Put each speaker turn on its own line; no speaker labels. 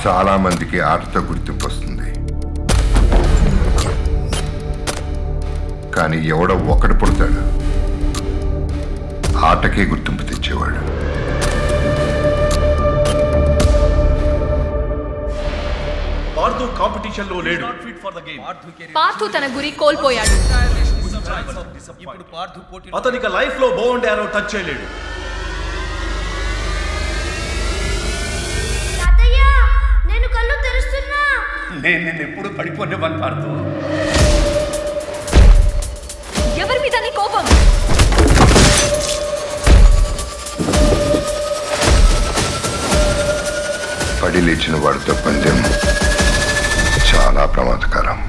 చాలా మందికి ఆటతో గుర్తింపు వస్తుంది కానీ ఎవడో ఒకడు పుడతాడు ఆటకే గుర్తింపు తెచ్చేవాడు
పార్థు కాంపిటీషన్ లో లేడు
పార్థు తన గురి కోల్పోయాడు
ఇప్పుడు పార్థు పోటీ
అతనికి లైఫ్ లో బోన్ డారో టచ్ చేయలేడు
తాతయ్య నేను కళ్ళు తెరుస్తున్నా
నేను నిన్ను ఎప్పుడు పడిపోనివ్వను పార్థు
ఎవరి మీద నీ కోపం
పడి లేచిన వాడితో పందెం చాలా ప్రమాదకరం